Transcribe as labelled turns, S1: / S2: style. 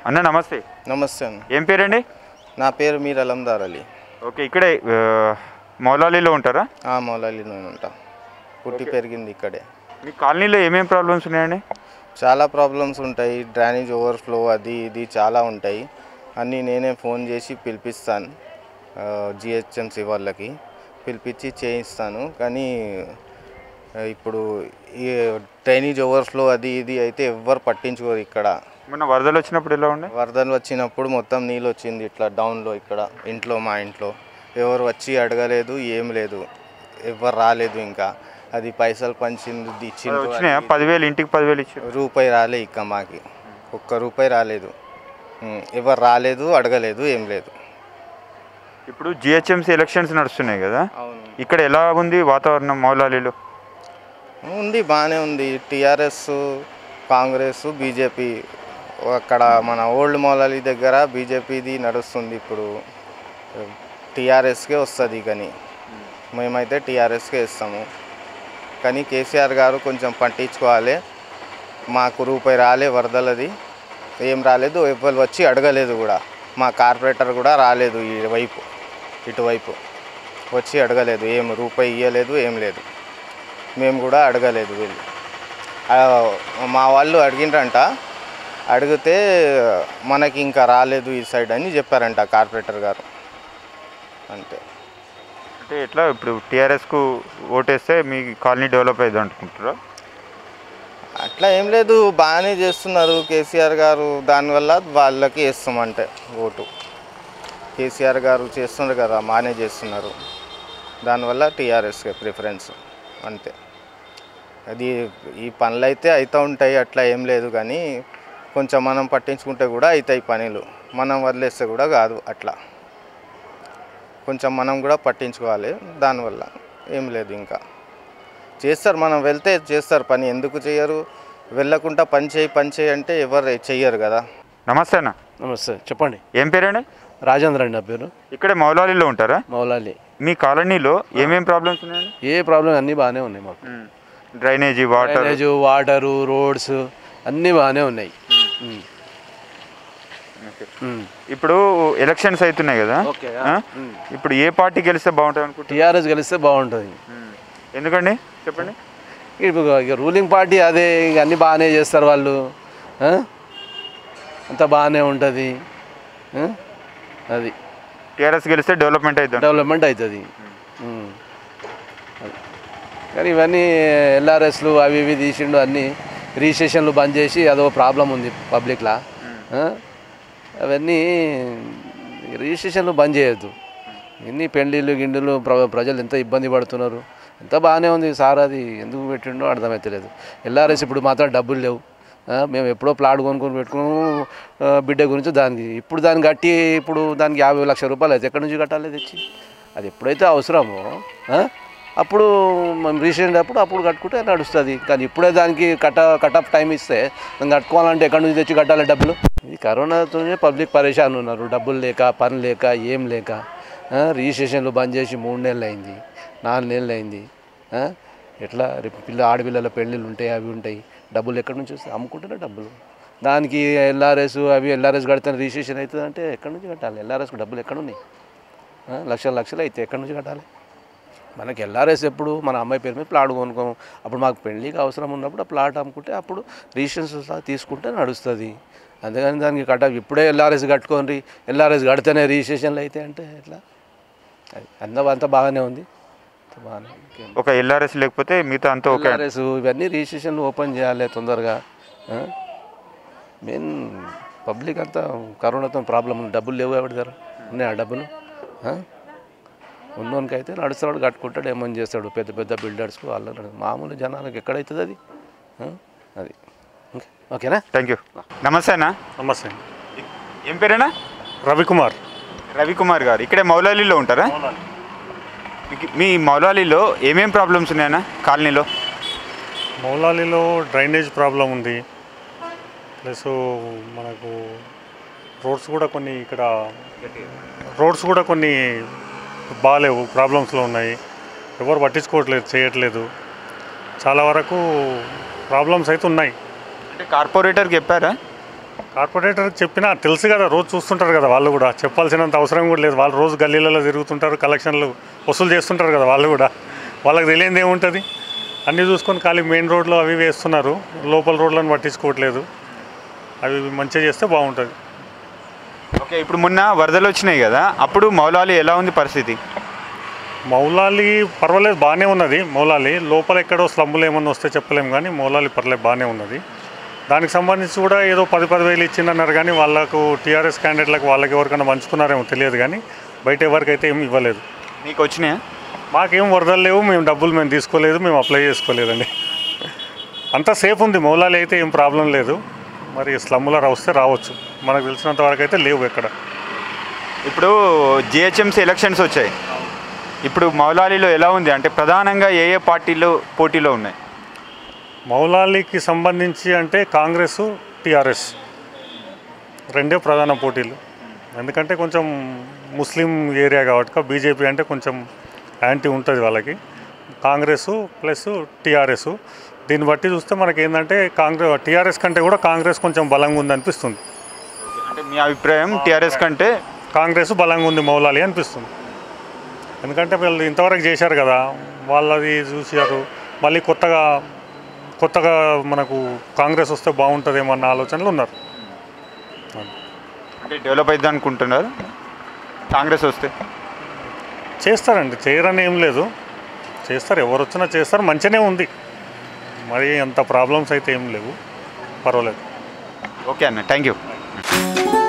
S1: అన్న నమస్తే
S2: నమస్తే అన్న
S1: ఏం పేరండి
S2: నా పేరు మీర్ అలందార్ అలీ
S1: ఓకే ఇక్కడే ఆ, మౌలాలీలో ఉంటారా
S2: ఆ మౌలాలీలో ఉంటా పుట్టి పెరిగింది ఇక్కడే
S1: మీ కాలనీలో ఏమేం ప్రాబ్లమ్స్ ఉన్నాయండి
S2: చాలా ప్రాబ్లమ్స్ ఉంటాయి డ్రైనేజ్ ఓవర్ఫ్లో అది ఇది చాలా ఉంటాయి అన్నీ నేనే ఫోన్ చేసి పిలిపిస్తాను జిహెచ్ఎంసీ వాళ్ళకి పిలిపించి చేయిస్తాను కానీ ఆ, ఇప్పుడు ఈ డ్రైనేజ్ ఓవర్ఫ్లో అది ఇది అయితే ఎవ్వరు పట్టించుకోరు ఇక్కడ
S1: మొన్న వరదలు వచ్చినప్పుడు ఎలా ఉండే
S2: వరదలు వచ్చినప్పుడు మొత్తం నీళ్ళు వచ్చింది ఇట్లా డౌన్లో ఇక్కడ ఇంట్లో మా ఇంట్లో ఎవరు వచ్చి అడగలేదు ఏం లేదు ఎవరు రాలేదు ఇంకా అది పైసలు పంచింది
S1: అది
S2: ఇచ్చింది
S1: వచ్చినాయా పదివేలు ఇంటికి పదివేలు ఇచ్చారు
S2: రూపాయి రాలే ఇక మాకి ఒక్క రూపాయి రాలేదు ఉమ్, ఎవరు రాలేదు అడగలేదు ఏం లేదు
S1: ఇప్పుడు జిహెచ్ఎంసీ ఎలక్షన్స్ నడుస్తున్నాయి కదా
S2: అవును
S1: ఇక్కడ ఎలా ఉంది వాతావరణం మౌలాలీలో
S2: ఉంది బాగానే ఉంది టీఆర్ఎస్ కాంగ్రెస్ బీజేపీ అక్కడ మన ఓల్డ్ మౌలాలి దగ్గర బీజేపీది నడుస్తుంది ఇప్పుడు టీఆర్ఎస్కే వస్తుంది కానీ మేమైతే టీఆర్ఎస్కే ఇస్తాము కానీ కేసీఆర్ గారు కొంచెం పట్టించుకోవాలి మాకు రూపాయి రాలే వరదలది ఏం రాలేదు ఎవరు వచ్చి అడగలేదు కూడా మా కార్పొరేటర్ కూడా రాలేదు ఈ వైపు ఇటువైపు వచ్చి అడగలేదు ఏం రూపాయి ఇవ్వలేదు ఏం లేదు మేము కూడా అడగలేదు వీళ్ళు ఆ, మా వాళ్ళు అడిగిండ్రంట అడిగితే మనకి ఇంకా రాలేదు ఈ సైడ్ అని చెప్పారంట కార్పొరేటర్ గారు అంతే
S1: అంటే ఎట్లా ఇప్పుడు టీఆర్ఎస్కు ఓటేస్తే మీ కాలనీ డెవలప్ అయ్యింది అనుకుంటారా
S2: అట్లా ఏం లేదు బాగానే చేస్తున్నారు కేసీఆర్ గారు దానివల్ల వాళ్ళకి వేస్తామంటే ఓటు కేసీఆర్ గారు చేస్తున్నారు కదా బాగానే చేస్తున్నారు దానివల్ల టీఆర్ఎస్కే ప్రిఫరెన్స్ అంతే అది ఈ పనులు అయితే అవుతూ ఉంటాయి అట్లా ఏం లేదు కానీ కొంచెం మనం పట్టించుకుంటే కూడా అవుతాయి పనులు మనం వదిలేస్తే కూడా కాదు అట్లా కొంచెం మనం కూడా పట్టించుకోవాలి దానివల్ల ఏం లేదు ఇంకా చేస్తారు మనం వెళ్తే చేస్తారు పని ఎందుకు చేయరు వెళ్ళకుండా పని చేయి పని చేయి అంటే ఎవరు చెయ్యరు కదా
S1: నమస్తే అన్న
S3: నమస్తే చెప్పండి
S1: ఏం పేరండి
S3: రాజేంద్ర అండి నా పేరు
S1: ఇక్కడే మౌలాలీలో ఉంటారా
S3: మౌలాలి
S1: మీ కాలనీలో ఏమేం ప్రాబ్లమ్స్ ఉన్నాయండి
S3: ఏ ప్రాబ్లం అన్నీ బాగానే ఉన్నాయి మాకు
S1: drainage water
S3: drainage water roads అన్నీ బాగానే ఉన్నాయి ఉమ్. ఉమ్.
S1: ఇప్పుడు ఎలక్షన్స్ అవుతున్నాయి కదా
S3: ఓకే,
S1: ఆ?
S3: ఉమ్.
S1: ఇప్పుడు ఏ పార్టీ గెలిస్తే బాగుంటుంది అనుకుంటున్నారు
S3: టీఆర్ఎస్ గెలిస్తే బాగుంటుంది
S1: ఎందుకండి చెప్పండి
S3: ఇప్పుడు ఇక రూలింగ్ పార్టీ అదే ఇక అన్నీ బాగానే చేస్తారు వాళ్ళు ఆ? అంతా బాగానే ఉంటుంది ఆ? అది
S1: టీఆర్ఎస్ గెలిస్తే డెవలప్మెంట్ అవుతుంది
S3: డెవలప్మెంట్ అవుతుంది ఉమ్. అది. కానీ ఇవన్నీ ఎల్ఆర్ఎస్లు అవి ఇవి తీసిండు అన్నీ రిజిస్ట్రేషన్లు బంద్ చేసి అదో ప్రాబ్లం ఉంది పబ్లిక్లా ఆ? అవన్నీ రిజిస్ట్రేషన్లు బంద్ చేయొద్దు ఎన్ని పెళ్ళిళ్ళు గిండిళ్ళు ప్ర ప్రజలు ఎంత ఇబ్బంది పడుతున్నారు ఎంత బాగానే ఉంది సార్ అది ఎందుకు పెట్టిండో అర్థమవుతలేదు ఎల్ఆర్ఎస్ ఇప్పుడు మాత్రం డబ్బులు లేవు ఆ, మేము ఎప్పుడో ప్లాట్ కొనుక్కొని పెట్టుకున్నాము ఆ, బిడ్డ గురించి దానికి ఇప్పుడు దాన్ని కట్టి ఇప్పుడు దానికి యాభై లక్షల రూపాయలు అయితే ఎక్కడి నుంచి కట్టాలి తెచ్చి అది ఎప్పుడైతే అవసరమో ఆ, అప్పుడు మనం రీసెంట్ అప్పుడు అప్పుడు కట్టుకుంటే నడుస్తుంది కానీ ఇప్పుడే దానికి కట కటప్ టైం ఇస్తే దాన్ని కట్టుకోవాలంటే ఎక్కడి నుంచి తెచ్చి కట్టాలి డబ్బులు ఇది కరోనాతోనే పబ్లిక్ పరేషాన్ ఉన్నారు డబ్బులు లేక పని లేక ఏం లేక ఆ, రిజిస్ట్రేషన్లు బంద్ చేసి మూడు నెలలు అయింది నాలుగు నెలలు అయింది ఆ, ఎట్లా రేపు పిల్ల ఆడపిల్లల పెళ్ళిళ్ళు ఉంటాయి అవి ఉంటాయి డబ్బులు ఎక్కడి నుంచి వస్తాయి అమ్ముకుంటేనే డబ్బులు దానికి ఎల్ఆర్ఎస్ అవి ఎల్ఆర్ఎస్ కడితే రిజిస్ట్రేషన్ అవుతుంది అంటే ఎక్కడి నుంచి కట్టాలి ఎల్ఆర్ఎస్కి డబ్బులు ఎక్కడ ఉన్నాయి ఆ, లక్షలు లక్షలు అయితే ఎక్కడి నుంచి కట్టాలి మనకి ఎల్ఆర్ఎస్ ఎప్పుడు మన అమ్మాయి పేరు మీద ప్లాట్ కొనుక్కోము అప్పుడు మాకు పెళ్ళికి అవసరం ఉన్నప్పుడు ఆ ప్లాట్ అమ్ముకుంటే అప్పుడు రిజిస్ట్రేషన్ సహా తీసుకుంటే నడుస్తుంది అందుకని దానికి కట్ట ఇప్పుడే ఎల్ఆర్ఎస్ కట్టుకోండి ఎల్ఆర్ఎస్ కడితేనే రిజిస్ట్రేషన్లు అయితే అంటే ఎట్లా అది అంత అంతా బాగానే ఉంది అంతా బాగానే ఉంది. ఇంకేం
S1: ఒక ఎల్ఆర్ఎస్ లేకపోతే మిగతా అంతా ఓకే
S3: ఎల్ఆర్ఎస్ ఇవన్నీ రిజిస్ట్రేషన్లు ఓపెన్ చేయాలి తొందరగా ఆ? మెయిన్ పబ్లిక్ అంతా కరోనాతో ప్రాబ్లం ఉంది డబ్బులు లేవు ఎవరి దగ్గర ఉన్నాయి ఆ డబ్బులు ఆ? ఉన్నోనికి అయితే నడుస్తాడు కట్టుకుంటాడు ఏమని చేస్తాడు పెద్ద పెద్ద బిల్డర్స్కు వాళ్ళ మామూలు జనాలకు ఎక్కడవుతుంది అది ఆ? అది ఓకే ఓకేనా
S1: థ్యాంక్ యూ నమస్తే అన్న
S4: నమస్తే
S1: ఏం పేరేనా
S4: రవికుమార్
S1: రవికుమార్ గారు ఇక్కడే మౌలాలీలో ఉంటారా మీకు- మీ మౌలాలీలో ఏమేం ప్రాబ్లమ్స్ ఉన్నాయన్నా కాలనీలో
S4: మౌలాలిలో డ్రైనేజ్ ప్రాబ్లం ఉంది ప్లస్ మనకు రోడ్స్ కూడా కొన్ని ఇక్కడ రోడ్స్ కూడా కొన్ని బాగాలేవు ప్రాబ్లమ్స్లో ఉన్నాయి ఎవరు పట్టించుకోవట్లేదు చేయట్లేదు చాలా వరకు ప్రాబ్లమ్స్ అయితే ఉన్నాయి
S1: అంటే కార్పొరేటర్కి చెప్పారా
S4: కార్పొరేటర్కి చెప్పినా తెలుసు కదా రోజు చూస్తుంటారు కదా వాళ్ళు కూడా చెప్పాల్సినంత అవసరం కూడా లేదు వాళ్ళు రోజు గల్లీలలో తిరుగుతుంటారు కలెక్షన్లు వసూలు చేస్తుంటారు కదా వాళ్ళు కూడా వాళ్ళకి తెలియంది ఏముంటుంది అన్నీ చూసుకొని ఖాళీ మెయిన్ రోడ్లో అవి వేస్తున్నారు లోపల రోడ్లను పట్టించుకోవట్లేదు అవి మంచిగా చేస్తే బాగుంటుంది
S1: ఓకే ఇప్పుడు మొన్న వరదలు వచ్చినాయి కదా అప్పుడు మౌలాలి ఎలా ఉంది పరిస్థితి
S4: మౌలాలి పర్వాలేదు బాగానే ఉన్నది మౌలాలి లోపల ఎక్కడో స్లమ్ములు ఏమన్నా వస్తే చెప్పలేము కానీ మౌలాలి పర్లేదు బాగానే ఉన్నది దానికి సంబంధించి కూడా ఏదో పది పదివేలు ఇచ్చిందన్నారు కానీ వాళ్ళకు టీఆర్ఎస్ క్యాండిడేట్లకు వాళ్ళకి ఎవరికైనా పంచుకున్నారేమో తెలియదు కానీ బయట ఎవరికైతే ఏమి ఇవ్వలేదు
S1: మీకు వచ్చినాయా
S4: మాకేం వరదలు లేవు మేము డబ్బులు మేము తీసుకోలేదు మేము అప్లై చేసుకోలేదండి అంతా సేఫ్ ఉంది మౌలాలి అయితే ఏం ప్రాబ్లం లేదు మరి స్లమ్ములో వస్తే రావచ్చు మనకు తెలిసినంత వరకు అయితే లేవు ఎక్కడ
S1: ఇప్పుడు జిహెచ్ఎంసీ ఎలక్షన్స్ వచ్చాయి ఇప్పుడు మౌలాలిలో ఎలా ఉంది అంటే ప్రధానంగా ఏ ఏ పార్టీలు పోటీలో ఉన్నాయి
S4: మౌలాలికి సంబంధించి అంటే కాంగ్రెస్ టీఆర్ఎస్ రెండే ప్రధాన పోటీలు ఎందుకంటే కొంచెం ముస్లిం ఏరియా కాబట్టి బీజేపీ అంటే కొంచెం యాంటీ ఉంటుంది వాళ్ళకి కాంగ్రెస్ ప్లస్ టీఆర్ఎస్ దీన్ని బట్టి చూస్తే మనకి ఏంటంటే కాంగ్రెస్ టీఆర్ఎస్ కంటే కూడా కాంగ్రెస్ కొంచెం బలంగా ఉంది అనిపిస్తుంది
S1: అంటే మీ అభిప్రాయం టీఆర్ఎస్ కంటే
S4: కాంగ్రెస్ బలంగా ఉంది మౌలాలి అనిపిస్తుంది ఎందుకంటే వీళ్ళు ఇంతవరకు చేశారు కదా వాళ్ళది చూశారు మళ్ళీ కొత్తగా కొత్తగా మనకు కాంగ్రెస్ వస్తే బాగుంటుందేమో అన్న ఆలోచనలు ఉన్నారు
S1: అంటే డెవలప్ అవుతుంది అనుకుంటున్నారు కాంగ్రెస్ వస్తే
S4: చేస్తారండి చేయరని ఏం లేదు చేస్తారు ఎవరు వచ్చినా చేస్తారు మంచిగానే ఉంది మరి అంత ప్రాబ్లమ్స్ అయితే ఏం లేవు పర్వాలేదు
S1: ఓకే అన్న థ్యాంక్ యూ